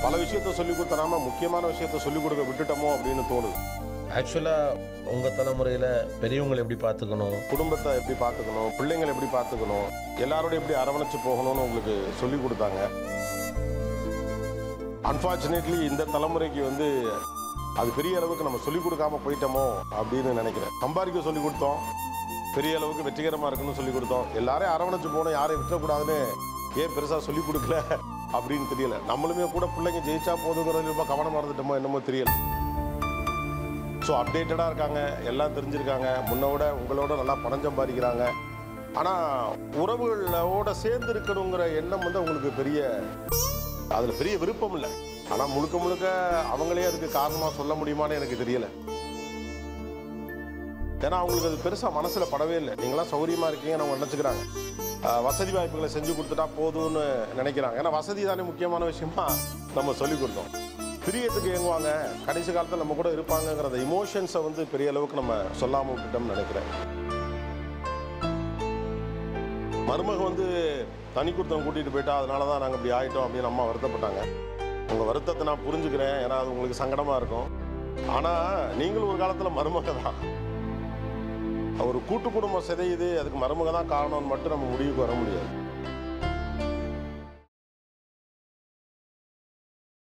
பல விஷயத்த சொல்லி கொடுத்தனாம முக்கியமான விஷயத்த சொல்லிக் கொடுக்க விட்டுட்டோமோ அப்படின்னு தோணுது ஆக்சுவலாக உங்கள் தலைமுறையில் பெரியவங்களை எப்படி பார்த்துக்கணும் குடும்பத்தை எப்படி பார்த்துக்கணும் பிள்ளைங்களை எப்படி பார்த்துக்கணும் எல்லாரோட எப்படி அரவணைச்சு போகணும்னு உங்களுக்கு சொல்லி கொடுத்தாங்க அன்ஃபார்ச்சுனேட்லி இந்த தலைமுறைக்கு வந்து அது பெரிய அளவுக்கு நம்ம சொல்லிக் கொடுக்காம போயிட்டோமோ அப்படின்னு நினைக்கிறேன் சம்பாதிக்க சொல்லி கொடுத்தோம் பெரிய அளவுக்கு வெற்றிகரமாக இருக்குன்னு சொல்லி கொடுத்தோம் எல்லாரையும் அரவணைச்சு போகணும் யாரையும் விட்டுறக்கூடாதுன்னு ஏன் பெருசாக சொல்லி கொடுக்கல அப்படின்னு தெரியல நம்மளுமே கூட பிள்ளைங்க ஜெயிச்சா போதுங்கிறது ரொம்ப கவனமாக இருந்துட்டோமோ என்னமோ தெரியல ஸோ அப்டேட்டடாக இருக்காங்க எல்லாம் தெரிஞ்சிருக்காங்க முன்ன விட உங்களோட நல்லா பணம் சம்பாதிக்கிறாங்க ஆனால் உறவுகளோட சேர்ந்து இருக்கணுங்கிற எண்ணம் வந்து அவங்களுக்கு பெரிய அதில் பெரிய விருப்பம் இல்லை ஆனால் முழுக்க முழுக்க அவங்களே அதுக்கு காரணமாக சொல்ல முடியுமான்னு எனக்கு தெரியல ஏன்னா அவங்களுக்கு அது பெருசாக மனசில் படவே இல்லை நீங்களாம் சௌரியமாக இருக்கீங்கன்னு அவங்க நினச்சிக்கிறாங்க ஆஹ் வசதி வாய்ப்புகளை செஞ்சு கொடுத்துட்டா போதும்னு நினைக்கிறாங்க ஏன்னா வசதி தானே முக்கியமான விஷயமா நம்ம சொல்லி கொடுத்தோம் பிரியத்துக்கு இயங்குவாங்க கடைசி காலத்தில் நம்ம கூட இருப்பாங்கங்கிற அந்த இமோஷன்ஸை வந்து பெரிய அளவுக்கு நம்ம சொல்லாமல் விட்டுட்டோம்னு நினைக்கிறேன் மருமக வந்து தனி குடுத்தம் கூட்டிகிட்டு போயிட்டா அதனால தான் நாங்கள் இப்படி ஆயிட்டோம் அப்படின்னு அம்மா வருத்தப்பட்டாங்க உங்கள் வருத்தத்தை நான் புரிஞ்சுக்கிறேன் ஏன்னா அது உங்களுக்கு சங்கடமாக இருக்கும் ஆனால் நீங்களும் ஒரு காலத்தில் மருமக தான் ஒரு கூட்டு குடும்பம் சிதையுது அதுக்கு மருமக தான் காரணம்னு மட்டும் நம்ம முடிவுக்கு வர முடியாது